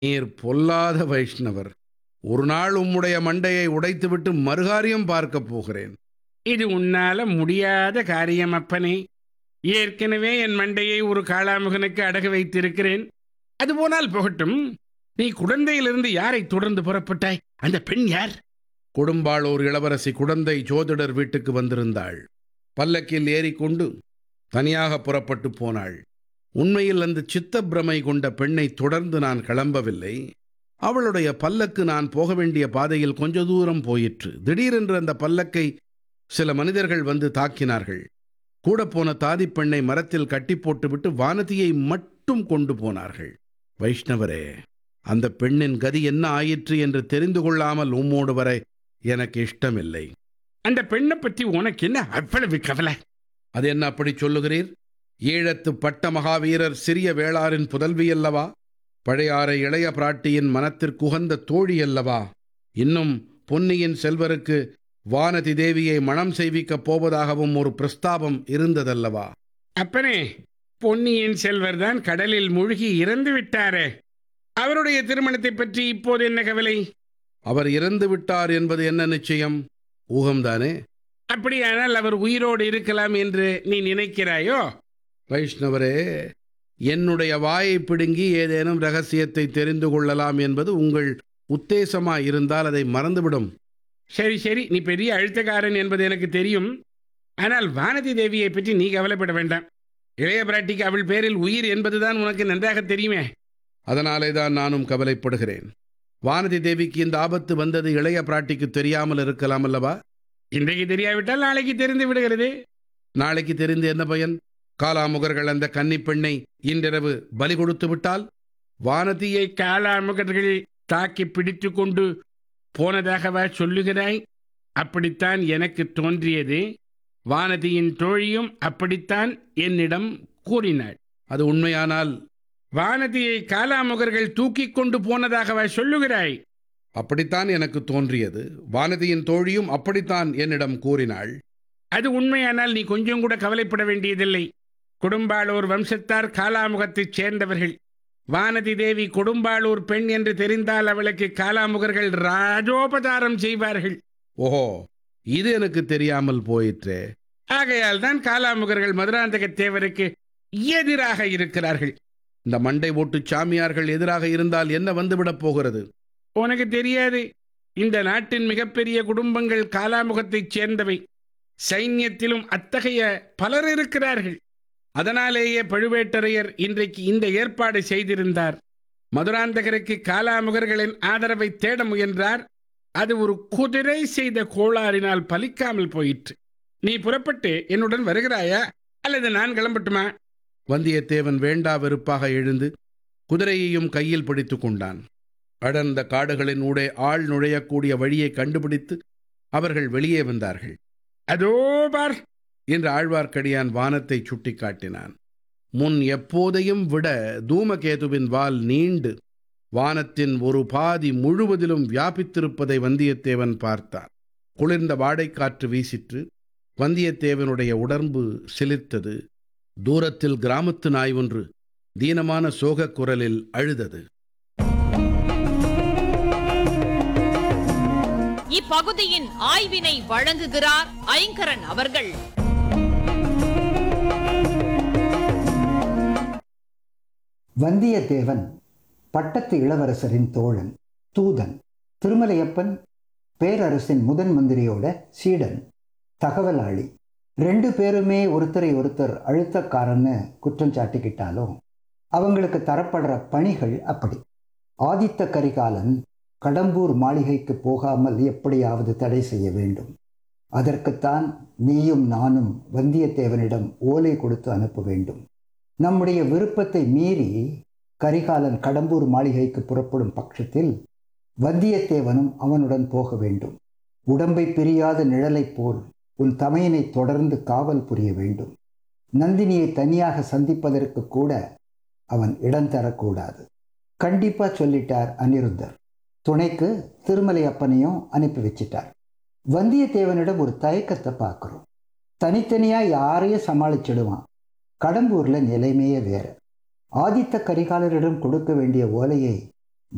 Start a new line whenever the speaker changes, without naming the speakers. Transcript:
நீர் பொல்லாத வைஷ்ணவர் ஒரு நாள் உம்முடைய மண்டையை உடைத்துவிட்டு மறுகாரியம் பார்க்கப் போகிறேன்
இது உன்னால முடியாத காரியம் அப்பனே ஏற்கனவே என் மண்டையை ஒரு காளாமுகனுக்கு அடகு வைத்திருக்கிறேன் அது போனால் போகட்டும் நீ குழந்தையிலிருந்து யாரை தொடர்ந்து புறப்பட்டாய் அந்த பெண் யார்
கொடும்பாளூர் இளவரசி குடந்தை ஜோதிடர் வீட்டுக்கு வந்திருந்தாள் பல்லக்கில் ஏறிக்கொண்டு தனியாக புறப்பட்டு போனாள் உண்மையில் அந்த சித்தப்பிரமை கொண்ட பெண்ணை தொடர்ந்து நான் கிளம்பவில்லை அவளுடைய பல்லக்கு நான் போக வேண்டிய பாதையில் கொஞ்ச தூரம் போயிற்று திடீரென்று அந்த பல்லக்கை சில மனிதர்கள் வந்து தாக்கினார்கள் கூட போன தாதி பெண்ணை மரத்தில் கட்டி போட்டுவிட்டு வானதியை மட்டும் கொண்டு போனார்கள் வைஷ்ணவரே அந்த பெண்ணின் கதி என்ன ஆயிற்று என்று தெரிந்து கொள்ளாமல் உம்மோடு வர எனக்கு இஷ்டமில்லை
அந்த பெண்ணை பற்றி உனக்கு என்ன அவ்வளவு கவலை
அது என்ன அப்படி சொல்லுகிறீர் ஈழத்து பட்ட மகாவீரர் சிறிய வேளாரின் புதல்வி அல்லவா பழையாறை இளைய பிராட்டியின் மனத்திற்குகந்த தோழி அல்லவா இன்னும் பொன்னியின் செல்வருக்கு வானதி தேவியை மணம் செய்விக்கப் போவதாகவும் ஒரு பிரஸ்தாபம் இருந்ததல்லவா
அப்பனே பொன்னியின் செல்வர் தான் கடலில் மூழ்கி இறந்து விட்டாரே அவருடைய திருமணத்தை பற்றி இப்போது என்ன கவலை
அவர் இறந்து விட்டார் என்பது என்ன நிச்சயம் ஊகம்தானே
அப்படியானால் அவர் உயிரோடு இருக்கலாம் என்று நீ நினைக்கிறாயோ
வைஷ்ணவரே என்னுடைய வாயை பிடுங்கி ஏதேனும் ரகசியத்தை தெரிந்து கொள்ளலாம் என்பது உங்கள் உத்தேசமாய் இருந்தால் அதை மறந்துவிடும்
சரி சரி நீ பெரிய அழுத்தக்காரன் என்பது எனக்கு தெரியும் ஆனால் வானதி தேவியை பற்றி நீ கவலைப்பட வேண்டாம் இளைய பிராட்டிக்கு அவள் பேரில் உயிர் என்பதுதான் உனக்கு நன்றாக தெரியுமே
அதனாலே தான் நானும் கவலைப்படுகிறேன் வானதி தேவிக்கு இந்த ஆபத்து வந்தது இளைய பிராட்டிக்கு தெரியாமல் இருக்கலாம் அல்லவா
இன்றைக்கு தெரியாவிட்டால் நாளைக்கு தெரிந்து விடுகிறது
நாளைக்கு தெரிந்து என்ன பயன் காலாமுகர்கள் அந்த கன்னிப் பெண்ணை இன்றிரவு பலி கொடுத்து விட்டால்
வானதியை காலாமுகர்கள் தாக்கி பிடித்து கொண்டு போனதாகவா சொல்லுகிறாய் அப்படித்தான் எனக்கு தோன்றியது வானதியின் தோழியும் அப்படித்தான் என்னிடம் கூறினாள்
அது உண்மையானால்
வானதியை காலாமுகர்கள் தூக்கி கொண்டு போனதாகவா சொல்லுகிறாய்
அப்படித்தான் எனக்கு தோன்றியது வானதியின் தோழியும் அப்படித்தான் என்னிடம் கூறினாள்
அது உண்மையானால் நீ கொஞ்சம் கூட கவலைப்பட வேண்டியதில்லை கொடும்பாளூர் வம்சத்தார் காலாமுகத்தைச் சேர்ந்தவர்கள் வானதி தேவி கொடும்பாளூர் பெண் என்று தெரிந்தால் அவளுக்கு காலாமுகர்கள் ராஜோபசாரம் செய்வார்கள்
ஓஹோ இது எனக்கு தெரியாமல் போயிற்றே
ஆகையால் தான் காலாமுகர்கள் மதுராந்தக தேவருக்கு எதிராக இருக்கிறார்கள்
இந்த மண்டை ஓட்டு சாமியார்கள் எதிராக இருந்தால் என்ன வந்துவிடப் போகிறது
உனக்கு தெரியாது இந்த நாட்டின் மிகப்பெரிய குடும்பங்கள் காலாமுகத்தைச் சேர்ந்தவை சைன்யத்திலும் அத்தகைய பலர் இருக்கிறார்கள் அதனாலேயே பழுவேட்டரையர் இன்றைக்கு இந்த ஏற்பாடு செய்திருந்தார் மதுராந்தகருக்கு காலாமுகர்களின் ஆதரவை தேட முயன்றார் அது ஒரு குதிரை செய்த கோளாறினால் பலிக்காமல் போயிற்று நீ புறப்பட்டு என்னுடன் வருகிறாயா அல்லது நான் கிளம்பட்டுமா
வந்தியத்தேவன் வேண்டா வெறுப்பாக எழுந்து குதிரையையும் கையில் பிடித்து கொண்டான் அடர்ந்த காடுகளின் ஊடே ஆள் நுழையக்கூடிய வழியை கண்டுபிடித்து அவர்கள் வெளியே வந்தார்கள்
அதோ பார்
என்று ஆழ்வார்க்கடியான் வானத்தை சுட்டிக்காட்டினான் முன் எப்போதையும் விட தூமகேதுவின் வால் நீண்டு வானத்தின் ஒரு பாதி முழுவதிலும் வியாபித்திருப்பதை வந்தியத்தேவன் பார்த்தான் குளிர்ந்த வாடைக்காற்று வீசிற்று வந்தியத்தேவனுடைய உடம்பு சிலிர்த்தது தூரத்தில் கிராமத்து நாய் ஒன்று தீனமான சோகக் குரலில் அழுதது
இப்பகுதியின் ஆய்வினை வழங்குகிறார் ஐங்கரன் அவர்கள்
வந்தியத்தேவன் பட்டத்து இளவரசரின் தோழன் தூதன் திருமலையப்பன் பேரரசின் முதன் மந்திரியோட சீடன் தகவலாளி ரெண்டு பேருமே ஒருத்தரை ஒருத்தர் அழுத்தக்காரன்னு குற்றம் சாட்டிக்கிட்டாலும் அவங்களுக்கு தரப்படுற பணிகள் அப்படி ஆதித்த கரிகாலன் கடம்பூர் மாளிகைக்கு போகாமல் எப்படியாவது தடை செய்ய வேண்டும் அதற்குத்தான் நீயும் நானும் வந்தியத்தேவனிடம் ஓலை கொடுத்து அனுப்ப வேண்டும் நம்முடைய விருப்பத்தை மீறி கரிகாலன் கடம்பூர் மாளிகைக்கு புறப்படும் பட்சத்தில் வந்தியத்தேவனும் அவனுடன் போக வேண்டும் உடம்பை பிரியாத நிழலைப் போல் உன் தமையனை தொடர்ந்து காவல் புரிய வேண்டும் நந்தினியை தனியாக சந்திப்பதற்கு கூட அவன் இடம் தரக்கூடாது கண்டிப்பா சொல்லிட்டார் அனிருத்தர் துணைக்கு திருமலை அப்பனையும் அனுப்பி வச்சிட்டார் வந்தியத்தேவனிடம் ஒரு தயக்கத்தை பார்க்குறோம் தனித்தனியா யாரையும் சமாளிச்சிடுவான் கடம்பூர்ல நிலைமையே வேற ஆதித்த கரிகாலரிடம் கொடுக்க வேண்டிய ஓலையை